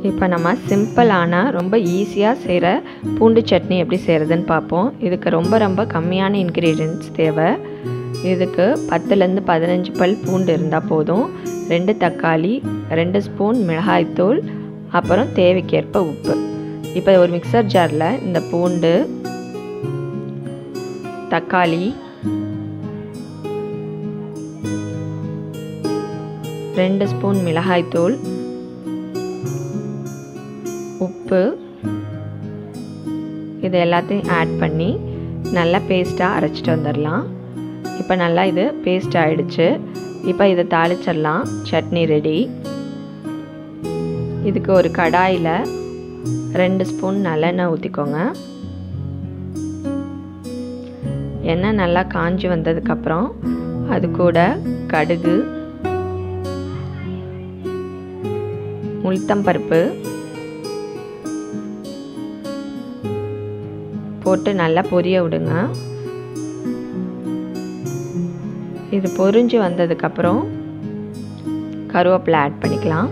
இப்போ நம்ம சிம்பிளான ரொம்ப ஈஸியாக செய்கிற பூண்டு சட்னி எப்படி செய்கிறதுன்னு பார்ப்போம் இதுக்கு ரொம்ப ரொம்ப கம்மியான இன்க்ரீடியன்ட்ஸ் தேவை இதுக்கு பத்துலேருந்து பதினஞ்சு பல் பூண்டு இருந்தால் போதும் ரெண்டு தக்காளி ரெண்டு ஸ்பூன் மிளகாய்த்தூள் அப்புறம் தேவைக்கேற்ப உப்பு இப்போ ஒரு மிக்சர் ஜாரில் இந்த பூண்டு தக்காளி ரெண்டு ஸ்பூன் மிளகாய்த்தூள் உப்பு இது எல்லாத்தையும் ஆட் பண்ணி நல்லா பேஸ்ட்டாக அரைச்சிட்டு வந்துடலாம் இப்போ நல்லா இது பேஸ்ட் ஆகிடுச்சு இப்போ இதை தாளிச்சிடலாம் சட்னி ரெடி இதுக்கு ஒரு கடாயில் ரெண்டு ஸ்பூன் நல்லெண்ணெய் ஊற்றிக்கோங்க எண்ணெய் நல்லா காஞ்சி வந்ததுக்கப்புறம் அது கூட கடுகு உளுத்தம்பருப்பு போட்டு நல்லா பொரிய விடுங்க இது பொரிஞ்சு வந்ததுக்கப்புறம் கருவேப்பிலை ஆட் பண்ணிக்கலாம்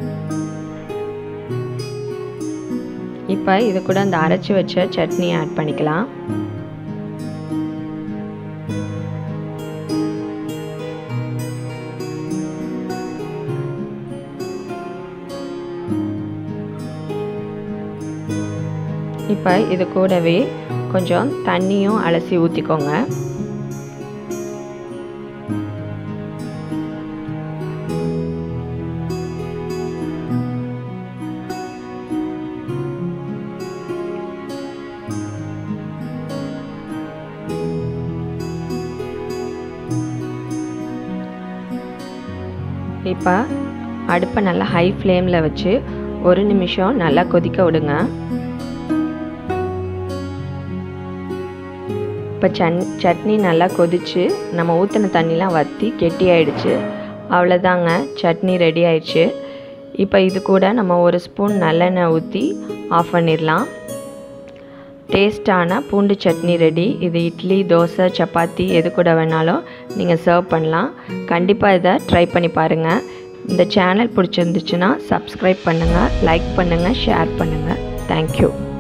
இப்போ இது கூட அந்த அரைச்சி வச்ச சட்னி ஆட் பண்ணிக்கலாம் இப்போ இது கூடவே கொஞ்சம் தண்ணியும் அலசி ஊற்றிக்கோங்க இப்போ அடுப்பை நல்லா ஹை ஃப்ளேமில் வச்சு ஒரு நிமிஷம் நல்லா கொதிக்க விடுங்க இப்போ சன் சட்னி நல்லா கொதிச்சு நம்ம ஊற்றின தண்ணிலாம் வற்றி கெட்டியாயிடுச்சு அவ்வளோதாங்க சட்னி ரெடி ஆயிடுச்சு இப்போ இது கூட நம்ம ஒரு ஸ்பூன் நல்லெண்ணெய் ஊற்றி ஆஃப் பண்ணிடலாம் டேஸ்டான பூண்டு சட்னி ரெடி இது இட்லி தோசை சப்பாத்தி எது கூட வேணாலும் நீங்கள் சர்வ் பண்ணலாம் கண்டிப்பாக இதை ட்ரை பண்ணி பாருங்கள் இந்த சேனல் பிடிச்சிருந்துச்சுன்னா சப்ஸ்கிரைப் பண்ணுங்கள் லைக் பண்ணுங்கள் ஷேர் பண்ணுங்கள் தேங்க்யூ